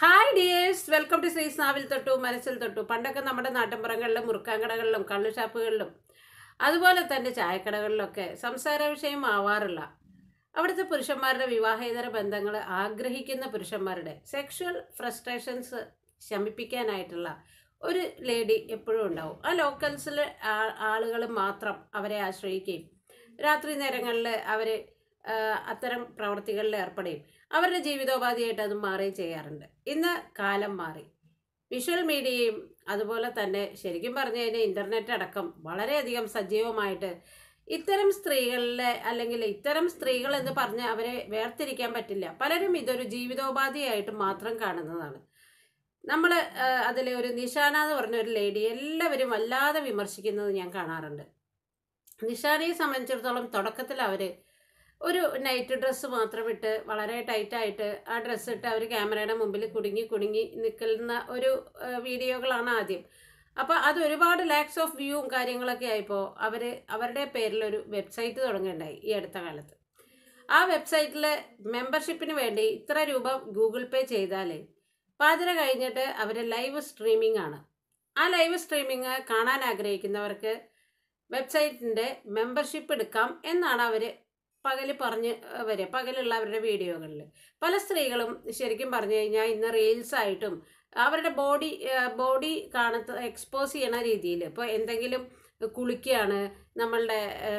hi dears welcome to Sree സ്നാവിൽ തൊട്ടു മനസ്സിൽ തൊട്ടു പണ്ടൊക്കെ നമ്മുടെ നാട്ടിൻപുറങ്ങളിലും മുറുക്കാൻകടകളിലും കള്ളു ഷാപ്പുകളിലും അതുപോലെ തന്നെ ചായക്കടകളിലൊക്കെ സംസാര വിഷയം ആവാറില്ല അവിടുത്തെ പുരുഷന്മാരുടെ വിവാഹേതര ബന്ധങ്ങൾ ആഗ്രഹിക്കുന്ന പുരുഷന്മാരുടെ സെക്ഷുവൽ ഫ്രസ്ട്രേഷൻസ് ശമിപ്പിക്കാനായിട്ടുള്ള ഒരു ലേഡി എപ്പോഴും ഉണ്ടാവും ആ ലോക്കൽസിലെ ആളുകൾ മാത്രം അവരെ ആശ്രയിക്കുകയും രാത്രി നേരങ്ങളിൽ അവർ അത്തരം പ്രവർത്തികളിൽ ഏർപ്പെടുകയും അവരുടെ ജീവിതോപാധിയായിട്ട് അത് മാറുകയും ചെയ്യാറുണ്ട് ഇന്ന് കാലം മാറി വിഷ്വൽ മീഡിയയും അതുപോലെ തന്നെ ശരിക്കും പറഞ്ഞു കഴിഞ്ഞാൽ ഇൻ്റർനെറ്റ് അടക്കം വളരെയധികം സജീവമായിട്ട് ഇത്തരം സ്ത്രീകളിലെ അല്ലെങ്കിൽ ഇത്തരം സ്ത്രീകൾ എന്ന് പറഞ്ഞ് അവരെ വേർതിരിക്കാൻ പറ്റില്ല പലരും ഇതൊരു ജീവിതോപാധിയായിട്ട് മാത്രം കാണുന്നതാണ് നമ്മൾ അതിലെ ഒരു നിഷാന എന്ന് പറഞ്ഞ ഒരു ലേഡി എല്ലാവരും വല്ലാതെ വിമർശിക്കുന്നത് ഞാൻ കാണാറുണ്ട് നിഷാനയെ സംബന്ധിച്ചിടത്തോളം തുടക്കത്തിൽ അവർ ഒരു നൈറ്റ് ഡ്രസ്സ് മാത്രം ഇട്ട് വളരെ ടൈറ്റായിട്ട് ആ ഡ്രസ്സ് ഇട്ട് അവർ ക്യാമറയുടെ മുമ്പിൽ കുടുങ്ങി കുടുങ്ങി നിൽക്കുന്ന ഒരു വീഡിയോകളാണ് ആദ്യം അപ്പോൾ അത് ഒരുപാട് ലാക്സ് ഓഫ് വ്യൂവും കാര്യങ്ങളൊക്കെ ആയപ്പോൾ അവർ അവരുടെ പേരിൽ ഒരു വെബ്സൈറ്റ് തുടങ്ങുകയുണ്ടായി ഈ അടുത്ത കാലത്ത് ആ വെബ്സൈറ്റിൽ മെമ്പർഷിപ്പിന് വേണ്ടി ഇത്ര രൂപ ഗൂഗിൾ പേ ചെയ്താൽ പാതിര കഴിഞ്ഞിട്ട് അവർ ലൈവ് സ്ട്രീമിംഗ് ആണ് ആ ലൈവ് സ്ട്രീമിംഗ് കാണാൻ ആഗ്രഹിക്കുന്നവർക്ക് വെബ്സൈറ്റിൻ്റെ മെമ്പർഷിപ്പ് എടുക്കാം എന്നാണ് അവർ പകൽ പറഞ്ഞ് വരിക പകലുള്ള അവരുടെ വീഡിയോകളിൽ പല സ്ത്രീകളും ശരിക്കും പറഞ്ഞു കഴിഞ്ഞാൽ ഇന്ന് റീൽസ് ആയിട്ടും അവരുടെ ബോഡി ബോഡി കാണത്ത എക്സ്പോസ് ചെയ്യണ രീതിയിൽ ഇപ്പോൾ എന്തെങ്കിലും കുളിക്കുകയാണ് നമ്മളുടെ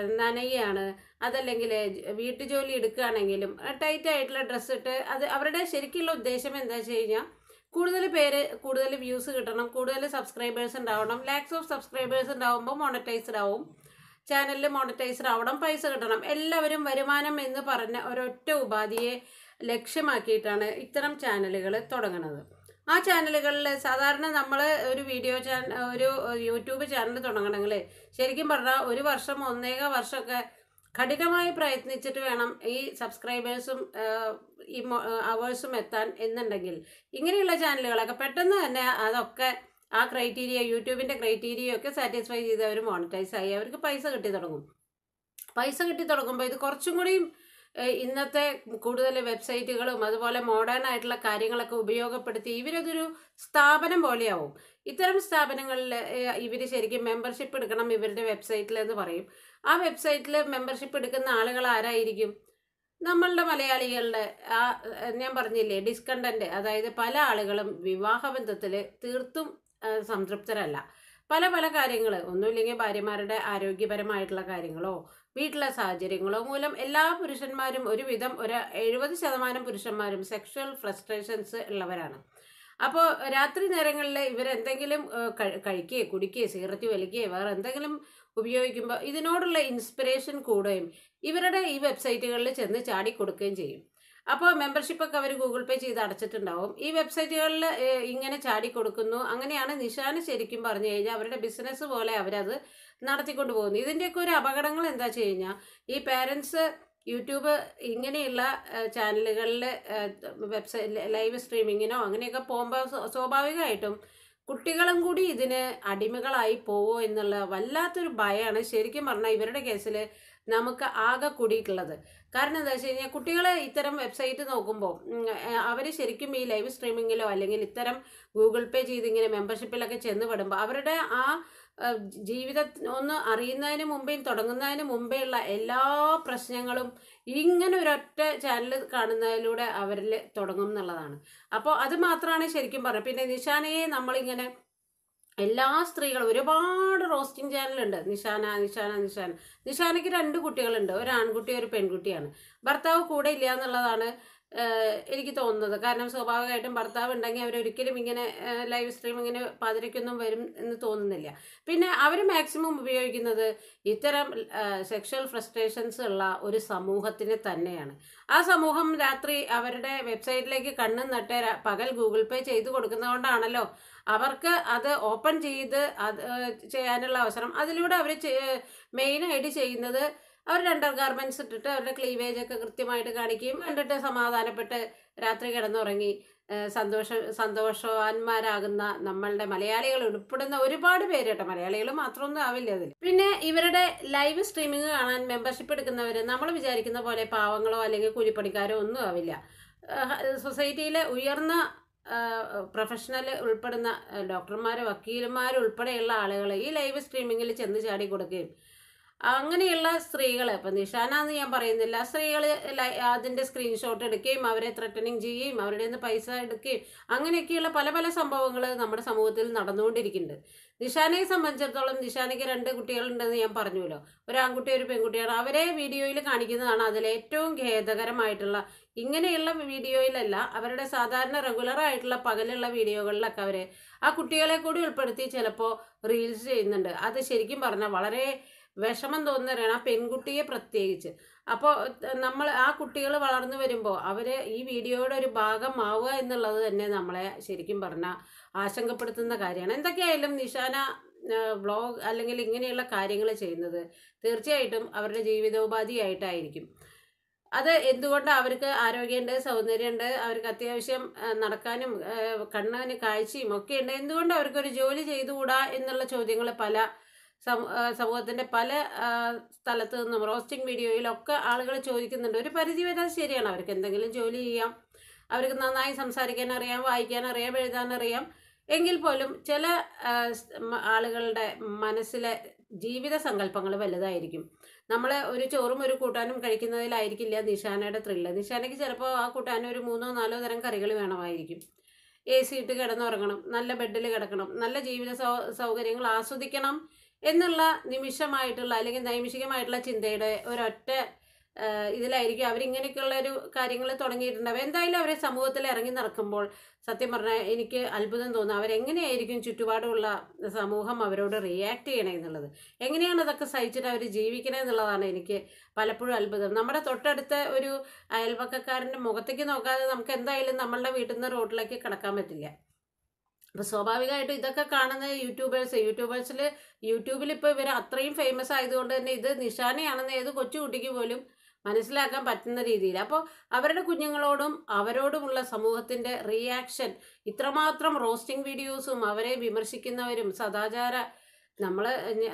നനയാണ് അതല്ലെങ്കിൽ വീട്ടുജോലി എടുക്കുകയാണെങ്കിലും ടൈറ്റ് ആയിട്ടുള്ള ഡ്രസ്സ് ഇട്ട് അത് അവരുടെ ശരിക്കുള്ള ഉദ്ദേശം എന്താ വെച്ച് കഴിഞ്ഞാൽ കൂടുതൽ പേര് കൂടുതൽ വ്യൂസ് കിട്ടണം കൂടുതൽ സബ്സ്ക്രൈബേഴ്സ് ഉണ്ടാവണം ലാക്സ് ഓഫ് സബ്സ്ക്രൈബേഴ്സ് ഉണ്ടാവുമ്പോൾ മോണറ്റൈസ്ഡ് ആവും ചാനലിൽ മോണിറ്റൈസ്ഡ് ആവണം പൈസ കിട്ടണം എല്ലാവരും വരുമാനം എന്ന് പറഞ്ഞ ഒരൊറ്റ ഉപാധിയെ ലക്ഷ്യമാക്കിയിട്ടാണ് ഇത്തരം ചാനലുകൾ തുടങ്ങുന്നത് ആ ചാനലുകളിൽ സാധാരണ നമ്മൾ ഒരു വീഡിയോ ചാനൽ ഒരു യൂട്യൂബ് ചാനൽ തുടങ്ങണമെങ്കിൽ ശരിക്കും പറഞ്ഞാൽ ഒരു വർഷം ഒന്നേക വർഷമൊക്കെ കഠിനമായി പ്രയത്നിച്ചിട്ട് വേണം ഈ സബ്സ്ക്രൈബേഴ്സും ഈ അവേഴ്സും എത്താൻ എന്നുണ്ടെങ്കിൽ ഇങ്ങനെയുള്ള ചാനലുകളൊക്കെ പെട്ടെന്ന് തന്നെ അതൊക്കെ ആ ക്രൈറ്റീരിയ യൂട്യൂബിൻ്റെ ക്രൈറ്റീരിയ ഒക്കെ സാറ്റിസ്ഫൈ ചെയ്ത് അവർ മോണിറ്റൈസ് ആയി അവർക്ക് പൈസ കിട്ടി തുടങ്ങും പൈസ കിട്ടി തുടങ്ങുമ്പോൾ ഇത് കുറച്ചും കൂടിയും ഇന്നത്തെ കൂടുതൽ വെബ്സൈറ്റുകളും അതുപോലെ മോഡേൺ ആയിട്ടുള്ള കാര്യങ്ങളൊക്കെ ഉപയോഗപ്പെടുത്തി ഇവരതൊരു സ്ഥാപനം പോലെയാവും ഇത്തരം സ്ഥാപനങ്ങളിൽ ഇവർ ശരിക്കും മെമ്പർഷിപ്പ് എടുക്കണം ഇവരുടെ വെബ്സൈറ്റിൽ എന്ന് പറയും ആ വെബ്സൈറ്റിൽ മെമ്പർഷിപ്പ് എടുക്കുന്ന ആളുകൾ ആരായിരിക്കും നമ്മളുടെ മലയാളികളുടെ ആ ഞാൻ പറഞ്ഞില്ലേ ഡിസ്കണ്ടന്റ് അതായത് പല ആളുകളും വിവാഹബന്ധത്തിൽ തീർത്തും സംതൃപ്തരല്ല പല പല കാര്യങ്ങൾ ഒന്നുമില്ലെങ്കിൽ ഭാര്യമാരുടെ ആരോഗ്യപരമായിട്ടുള്ള കാര്യങ്ങളോ വീട്ടിലെ സാഹചര്യങ്ങളോ മൂലം എല്ലാ പുരുഷന്മാരും ഒരുവിധം ഒരു എഴുപത് ശതമാനം പുരുഷന്മാരും സെക്ഷൽ ഫ്രസ്ട്രേഷൻസ് ഉള്ളവരാണ് അപ്പോൾ രാത്രി നേരങ്ങളിൽ ഇവരെന്തെങ്കിലും കഴിക്കുകയോ കുടിക്കുകയോ സിഗരറ്റ് വലിക്കുകയോ വേറെ എന്തെങ്കിലും ഉപയോഗിക്കുമ്പോൾ ഇതിനോടുള്ള ഇൻസ്പിറേഷൻ കൂടുകയും ഇവരുടെ ഈ വെബ്സൈറ്റുകളിൽ ചെന്ന് ചാടി കൊടുക്കുകയും ചെയ്യും അപ്പോൾ മെമ്പർഷിപ്പൊക്കെ അവർ ഗൂഗിൾ പേ ചെയ്ത് അടച്ചിട്ടുണ്ടാവും ഈ വെബ്സൈറ്റുകളിൽ ഇങ്ങനെ ചാടി കൊടുക്കുന്നു അങ്ങനെയാണ് നിഷാന് ശരിക്കും പറഞ്ഞു കഴിഞ്ഞാൽ അവരുടെ ബിസിനസ് പോലെ അവരത് നടത്തിക്കൊണ്ട് പോകുന്നു ഇതിൻ്റെയൊക്കെ ഒരു അപകടങ്ങൾ എന്താ വെച്ച് കഴിഞ്ഞാൽ ഈ പേരൻസ് യൂട്യൂബ് ഇങ്ങനെയുള്ള ചാനലുകളിൽ വെബ്സൈറ്റ് ലൈവ് സ്ട്രീമിങ്ങിനോ അങ്ങനെയൊക്കെ പോകുമ്പോൾ സ്വാഭാവികമായിട്ടും കുട്ടികളും കൂടി ഇതിന് അടിമകളായി പോവോ എന്നുള്ള വല്ലാത്തൊരു ഭയമാണ് ശരിക്കും പറഞ്ഞാൽ ഇവരുടെ കേസിൽ നമുക്ക് ആകെ കൂടിയിട്ടുള്ളത് കാരണം എന്താ വെച്ച് കഴിഞ്ഞാൽ കുട്ടികൾ ഇത്തരം വെബ്സൈറ്റ് നോക്കുമ്പോൾ അവർ ശരിക്കും ഈ ലൈവ് സ്ട്രീമിങ്ങിലോ അല്ലെങ്കിൽ ഇത്തരം ഗൂഗിൾ പേ ചെയ്ത് ഇങ്ങനെ മെമ്പർഷിപ്പിലൊക്കെ ചെന്ന് പെടുമ്പോൾ അവരുടെ ആ ജീവിതം ഒന്ന് അറിയുന്നതിന് മുമ്പേ തുടങ്ങുന്നതിന് മുമ്പേ ഉള്ള എല്ലാ പ്രശ്നങ്ങളും ഇങ്ങനെ ഒരൊറ്റ ചാനൽ കാണുന്നതിലൂടെ അവരിൽ തുടങ്ങും എന്നുള്ളതാണ് അപ്പോൾ അത് മാത്രമാണ് ശരിക്കും പറഞ്ഞത് പിന്നെ നിഷാനയെ നമ്മളിങ്ങനെ എല്ലാ സ്ത്രീകളും ഒരുപാട് റോസ്റ്റിംഗ് ചാനലുണ്ട് നിഷാന നിഷാന നിഷാന നിഷാനയ്ക്ക് രണ്ട് കുട്ടികളുണ്ട് ഒരു ആൺകുട്ടി ഒരു പെൺകുട്ടിയാണ് ഭർത്താവ് കൂടെ ഇല്ല എന്നുള്ളതാണ് എനിക്ക് തോന്നുന്നത് കാരണം സ്വാഭാവികമായിട്ടും ഭർത്താവ് ഉണ്ടെങ്കിൽ അവരൊരിക്കലും ഇങ്ങനെ ലൈവ് സ്ട്രീമിങ്ങിന് പാതിരയ്ക്കൊന്നും വരും എന്ന് തോന്നുന്നില്ല പിന്നെ അവർ മാക്സിമം ഉപയോഗിക്കുന്നത് ഇത്തരം സെക്ഷൽ ഫ്രസ്ട്രേഷൻസ് ഉള്ള ഒരു സമൂഹത്തിന് തന്നെയാണ് ആ സമൂഹം രാത്രി അവരുടെ വെബ്സൈറ്റിലേക്ക് കണ്ണും നട്ട് പകൽ ഗൂഗിൾ പേ ചെയ്ത് കൊടുക്കുന്നതുകൊണ്ടാണല്ലോ അവർക്ക് അത് ഓപ്പൺ ചെയ്ത് അത് ചെയ്യാനുള്ള അവസരം അതിലൂടെ അവർ മെയിനായിട്ട് ചെയ്യുന്നത് അവർ രണ്ടർ ഗാർമെൻറ്റ്സ് ഇട്ടിട്ട് അവരുടെ ക്ലീവേജ് ഒക്കെ കൃത്യമായിട്ട് കാണിക്കുകയും എന്നിട്ട് സമാധാനപ്പെട്ട് രാത്രി കിടന്നുറങ്ങി സന്തോഷ സന്തോഷവാന്മാരാകുന്ന നമ്മളുടെ മലയാളികൾ ഉൾപ്പെടുന്ന ഒരുപാട് പേര് കേട്ടോ മലയാളികൾ മാത്രമൊന്നും ആവില്ല അതിൽ പിന്നെ ഇവരുടെ ലൈവ് സ്ട്രീമിംഗ് കാണാൻ മെമ്പർഷിപ്പ് എടുക്കുന്നവർ നമ്മൾ വിചാരിക്കുന്ന പോലെ പാവങ്ങളോ അല്ലെങ്കിൽ കൂലിപ്പണിക്കാരോ ഒന്നും ആവില്ല സൊസൈറ്റിയിലെ ഉയർന്ന പ്രൊഫഷണൽ ഉൾപ്പെടുന്ന ഡോക്ടർമാർ വക്കീലന്മാർ ഉൾപ്പെടെയുള്ള ആളുകൾ ഈ ലൈവ് സ്ട്രീമിങ്ങിൽ ചെന്ന് ചാടി കൊടുക്കുകയും അങ്ങനെയുള്ള സ്ത്രീകൾ ഇപ്പം നിഷാനാന്ന് ഞാൻ പറയുന്നില്ല സ്ത്രീകൾ അതിൻ്റെ സ്ക്രീൻഷോട്ട് എടുക്കുകയും അവരെ ത്രട്ടനിങ് ചെയ്യുകയും അവരുടെ നിന്ന് പൈസ എടുക്കുകയും അങ്ങനെയൊക്കെയുള്ള പല പല സംഭവങ്ങൾ നമ്മുടെ സമൂഹത്തിൽ നടന്നുകൊണ്ടിരിക്കുന്നുണ്ട് നിഷാനയെ സംബന്ധിച്ചിടത്തോളം നിഷാനയ്ക്ക് രണ്ട് കുട്ടികളുണ്ടെന്ന് ഞാൻ പറഞ്ഞുവല്ലോ ഒരു ആൺകുട്ടി ഒരു പെൺകുട്ടിയാണ് അവരെ വീഡിയോയിൽ കാണിക്കുന്നതാണ് അതിൽ ഏറ്റവും ഖേദകരമായിട്ടുള്ള ഇങ്ങനെയുള്ള വീഡിയോയിലല്ല അവരുടെ സാധാരണ റെഗുലർ ആയിട്ടുള്ള പകലുള്ള വീഡിയോകളിലൊക്കെ അവർ ആ കുട്ടികളെ കൂടി ഉൾപ്പെടുത്തി ചിലപ്പോൾ റീൽസ് ചെയ്യുന്നുണ്ട് അത് ശരിക്കും പറഞ്ഞാൽ വളരെ വിഷമം തോന്നുന്നവരാണ് ആ പെൺകുട്ടിയെ പ്രത്യേകിച്ച് അപ്പോൾ നമ്മൾ ആ കുട്ടികൾ വളർന്നു വരുമ്പോൾ അവർ ഈ വീഡിയോയുടെ ഒരു ഭാഗമാവുക എന്നുള്ളത് തന്നെ നമ്മളെ ശരിക്കും പറഞ്ഞാൽ ആശങ്കപ്പെടുത്തുന്ന കാര്യമാണ് എന്തൊക്കെയായാലും നിഷാന വ്ളോഗ് അല്ലെങ്കിൽ ഇങ്ങനെയുള്ള കാര്യങ്ങൾ ചെയ്യുന്നത് തീർച്ചയായിട്ടും അവരുടെ ജീവിതോപാധിയായിട്ടായിരിക്കും അത് എന്തുകൊണ്ട് അവർക്ക് ആരോഗ്യമുണ്ട് സൗന്ദര്യമുണ്ട് അവർക്ക് അത്യാവശ്യം ആ, നടക്കാനും ആ, കണ്ണിന് കാഴ്ചയും ഒക്കെ ഉണ്ട് എന്തുകൊണ്ട് അവർക്കൊരു ജോലി ചെയ്തുകൂടാ എന്നുള്ള ചോദ്യങ്ങൾ പല സമൂ- ആ, സമൂഹത്തിന്റെ പല ആ, സ്ഥലത്തു നിന്നും റോസ്റ്റിംഗ് വീഡിയോയിലൊക്കെ ആളുകൾ ചോദിക്കുന്നുണ്ട് ഒരു പരിധി വരെ അത് ശരിയാണ് അവർക്ക് എന്തെങ്കിലും ജോലി ചെയ്യാം അവർക്ക് നന്നായി സംസാരിക്കാൻ അറിയാം വായിക്കാൻ അറിയാം എഴുതാൻ അറിയാം എങ്കിൽ പോലും ചില ആ, സ്- മ- ആളുകളുടെ മനസ്സിലെ ജീവിത സങ്കല്പങ്ങൾ വലുതായിരിക്കും നമ്മൾ ഒരു ചോറും ഒരു കൂട്ടാനും കഴിക്കുന്നതിലായിരിക്കില്ല നിഷാനയുടെ ത്രില്ല് നിഷാനയ്ക്ക് ചിലപ്പോൾ ആ കൂട്ടാനും ഒരു മൂന്നോ നാലോ തരം കറികൾ വേണമായിരിക്കും എ സി ഇട്ട് കിടന്നുറങ്ങണം നല്ല ബെഡിൽ കിടക്കണം നല്ല ജീവിത സൗ സൗകര്യങ്ങൾ ആസ്വദിക്കണം എന്നുള്ള നിമിഷമായിട്ടുള്ള അല്ലെങ്കിൽ നൈമിഷികമായിട്ടുള്ള ചിന്തയുടെ ഒരൊറ്റ ആ, ഇതിലായിരിക്കും അവരിങ്ങനെയൊക്കെയുള്ള ഒരു കാര്യങ്ങൾ തുടങ്ങിയിട്ടുണ്ടാവും എന്തായാലും അവരെ സമൂഹത്തിൽ ഇറങ്ങി നടക്കുമ്പോൾ സത്യം പറഞ്ഞാൽ എനിക്ക് അത്ഭുതം തോന്നുന്നു അവരെങ്ങനെയായിരിക്കും ചുറ്റുപാടുമുള്ള സമൂഹം അവരോട് റിയാക്ട് ചെയ്യണേ എന്നുള്ളത് എങ്ങനെയാണ് അതൊക്കെ സഹിച്ചിട്ട് അവർ ജീവിക്കണേ എന്നുള്ളതാണ് എനിക്ക് പലപ്പോഴും അത്ഭുതം നമ്മുടെ തൊട്ടടുത്ത ഒരു അയൽവക്കക്കാരൻ്റെ മുഖത്തേക്ക് നോക്കാതെ നമുക്ക് എന്തായാലും നമ്മളുടെ വീട്ടിൽ നിന്ന് റോഡിലേക്ക് കിടക്കാൻ പറ്റില്ല അപ്പോൾ സ്വാഭാവികമായിട്ടും ഇതൊക്കെ കാണുന്ന യൂട്യൂബേഴ്സ് യൂട്യൂബേഴ്സിൽ യൂട്യൂബിൽ ഇപ്പോൾ ഇവർ അത്രയും ഫേമസ് ആയതുകൊണ്ട് തന്നെ ഇത് നിഷാനയാണെന്ന് ഏത് കൊച്ചുകുട്ടിക്ക് പോലും മനസ്സിലാക്കാൻ പറ്റുന്ന രീതിയിൽ അപ്പോൾ അവരുടെ കുഞ്ഞുങ്ങളോടും അവരോടുമുള്ള സമൂഹത്തിൻ്റെ റിയാക്ഷൻ ഇത്രമാത്രം റോസ്റ്റിംഗ് വീഡിയോസും അവരെ വിമർശിക്കുന്നവരും സദാചാര നമ്മൾ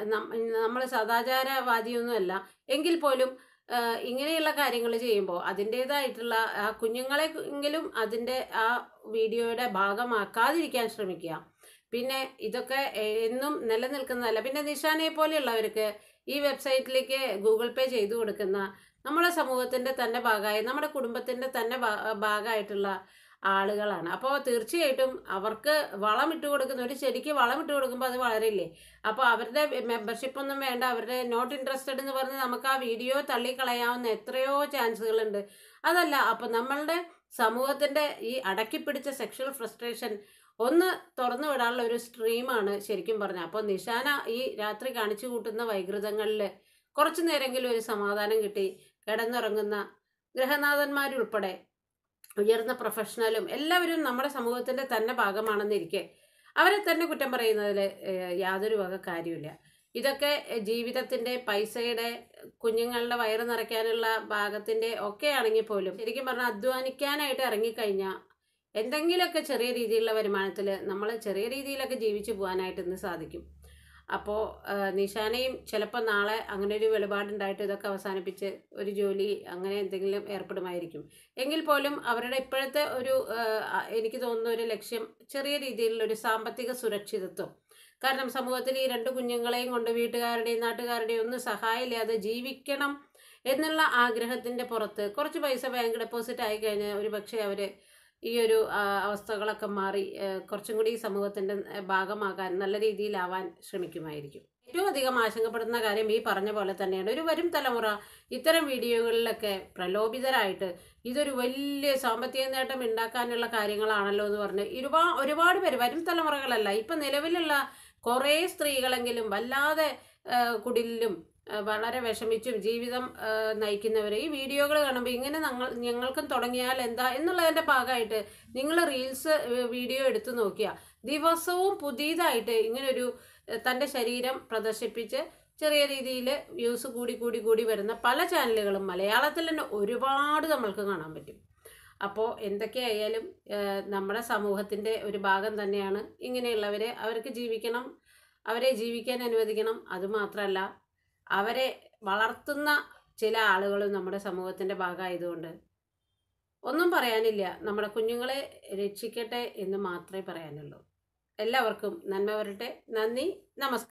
നമ്മൾ സദാചാരവാദിയൊന്നുമല്ല എങ്കിൽ പോലും ആ, ഇങ്ങനെയുള്ള കാര്യങ്ങൾ ചെയ്യുമ്പോൾ അതിൻ്റേതായിട്ടുള്ള ആ കുഞ്ഞുങ്ങളെ എങ്കിലും അതിൻ്റെ ആ വീഡിയോയുടെ ഭാഗമാക്കാതിരിക്കാൻ ശ്രമിക്കുക പിന്നെ ഇതൊക്കെ എന്നും നിലനിൽക്കുന്നതല്ല പിന്നെ നിഷാനെ പോലെയുള്ളവർക്ക് ഈ വെബ്സൈറ്റിലേക്ക് ഗൂഗിൾ പേ ചെയ്തു കൊടുക്കുന്ന നമ്മുടെ സമൂഹത്തിൻ്റെ തന്നെ ഭാഗമായി നമ്മുടെ കുടുംബത്തിൻ്റെ തന്നെ ഭാ- ഭാഗമായിട്ടുള്ള ആളുകളാണ് അപ്പോൾ തീർച്ചയായിട്ടും അവർക്ക് വളം ഇട്ട് കൊടുക്കുന്ന ഒരു ചെടിക്ക് വളം ഇട്ട് കൊടുക്കുമ്പോൾ അത് വളരില്ലേ അപ്പോൾ അവരുടെ മെമ്പർഷിപ്പ് ഒന്നും വേണ്ട അവരുടെ നോട്ട് ഇൻട്രസ്റ്റഡ് എന്ന് പറഞ്ഞ് നമുക്ക് ആ വീഡിയോ തള്ളിക്കളയാവുന്ന എത്രയോ ചാൻസുകളുണ്ട് അതല്ല അപ്പോൾ നമ്മളുടെ സമൂഹത്തിൻ്റെ ഈ അടക്കിപ്പിടിച്ച സെക്ഷൽ ഫ്രസ്ട്രേഷൻ ഒന്ന് തുറന്നു വിടാനുള്ള ഒരു സ്ട്രീമാണ് ശരിക്കും പറഞ്ഞാൽ അപ്പോൾ നിഷാന ഈ രാത്രി കാണിച്ചു കൂട്ടുന്ന വൈകൃതങ്ങളിൽ കുറച്ചു നേരമെങ്കിലും ഒരു സമാധാനം കിട്ടി കിടന്നുറങ്ങുന്ന ഗൃഹനാഥന്മാരുൾപ്പെടെ ഉയർന്ന പ്രൊഫഷണലും എല്ലാവരും നമ്മുടെ സമൂഹത്തിൻ്റെ തന്നെ ഭാഗമാണെന്നിരിക്കെ അവരെ തന്നെ കുറ്റം പറയുന്നതിൽ ഏഹ്, യാതൊരു വക കാര്യമില്ല ഇതൊക്കെ ഏഹ്, ജീവിതത്തിൻ്റെ പൈസയുടെ കുഞ്ഞുങ്ങളുടെ വയറ് നിറയ്ക്കാനുള്ള ഭാഗത്തിൻ്റെ ഒക്കെ ആണെങ്കിൽ പോലും ശരിക്കും പറഞ്ഞാൽ അധ്വാനിക്കാനായിട്ട് ഇറങ്ങിക്കഴിഞ്ഞാൽ എന്തെങ്കിലുമൊക്കെ ചെറിയ രീതിയിലുള്ള വരുമാനത്തിൽ നമ്മൾ ചെറിയ രീതിയിലൊക്കെ ജീവിച്ചു പോകാനായിട്ട് ഇന്ന് സാധിക്കും അപ്പോൾ നിഷാനയും ചിലപ്പോൾ നാളെ അങ്ങനെ ഒരു വെളിപാടുണ്ടായിട്ട് ഇതൊക്കെ അവസാനിപ്പിച്ച് ഒരു ജോലി അങ്ങനെ എന്തെങ്കിലും ഏർപ്പെടുമായിരിക്കും എങ്കിൽ പോലും അവരുടെ ഇപ്പോഴത്തെ ഒരു ആ, എനിക്ക് തോന്നുന്ന ഒരു ലക്ഷ്യം ചെറിയ രീതിയിലുള്ള ഒരു സാമ്പത്തിക സുരക്ഷിതത്വം കാരണം സമൂഹത്തിൽ ഈ രണ്ട് കുഞ്ഞുങ്ങളെയും കൊണ്ട് വീട്ടുകാരുടെയും നാട്ടുകാരുടെയും ഒന്നും സഹായമില്ലാതെ ജീവിക്കണം എന്നുള്ള ആഗ്രഹത്തിൻ്റെ പുറത്ത് കുറച്ച് പൈസ ബാങ്ക് ഡെപ്പോസിറ്റ് ആയി കഴിഞ്ഞാൽ ഒരു പക്ഷേ അവർ ഈ ഒരു ആ, അവസ്ഥകളൊക്കെ മാറി ആ, കുറച്ചും കൂടി ഈ സമൂഹത്തിൻ്റെ ഭാഗമാകാൻ നല്ല രീതിയിലാവാൻ ശ്രമിക്കുമായിരിക്കും ഏറ്റവും അധികം ആശങ്കപ്പെടുന്ന കാര്യം ഈ പറഞ്ഞ പോലെ തന്നെയാണ് ഒരു വരും തലമുറ ഇത്തരം വീഡിയോകളിലൊക്കെ പ്രലോഭിതരായിട്ട് ഇതൊരു വലിയ സാമ്പത്തിക നേട്ടം ഉണ്ടാക്കാനുള്ള കാര്യങ്ങളാണല്ലോ എന്ന് പറഞ്ഞ് ഒരുപാ ഒരുപാട് പേര് വരും തലമുറകളല്ല ഇപ്പം നിലവിലുള്ള കുറേ സ്ത്രീകളെങ്കിലും വല്ലാതെ ആ, കുടിലും ആ, വളരെ വിഷമിച്ചും ജീവിതം ആ, നയിക്കുന്നവർ ഈ വീഡിയോകൾ കാണുമ്പോൾ ഇങ്ങനെ ഞങ്ങൾ ഞങ്ങൾക്കും തുടങ്ങിയാൽ എന്താ എന്നുള്ളതിൻ്റെ ഭാഗമായിട്ട് നിങ്ങൾ റീൽസ് വീഡിയോ എടുത്തു നോക്കിയാൽ ദിവസവും പുതിയതായിട്ട് ഇങ്ങനൊരു ഏഹ്, തൻ്റെ ശരീരം പ്രദർശിപ്പിച്ച് ചെറിയ രീതിയിൽ വ്യൂസ് കൂടി കൂടി കൂടി വരുന്ന പല ചാനലുകളും മലയാളത്തിൽ തന്നെ ഒരുപാട് നമ്മൾക്ക് കാണാൻ പറ്റും അപ്പോൾ എന്തൊക്കെയായാലും ഏഹ്, നമ്മുടെ സമൂഹത്തിൻ്റെ ഒരു ഭാഗം തന്നെയാണ് ഇങ്ങനെയുള്ളവരെ അവർക്ക് ജീവിക്കണം അവരെ ജീവിക്കാൻ അനുവദിക്കണം അതുമാത്രമല്ല അവരെ വളർത്തുന്ന ചില ആളുകളും നമ്മുടെ സമൂഹത്തിൻ്റെ ഭാഗമായതുകൊണ്ട് ഒന്നും പറയാനില്ല നമ്മുടെ കുഞ്ഞുങ്ങളെ രക്ഷിക്കട്ടെ എന്ന് മാത്രമേ പറയാനുള്ളൂ എല്ലാവർക്കും നന്മ വരട്ടെ നന്ദി നമസ്കാരം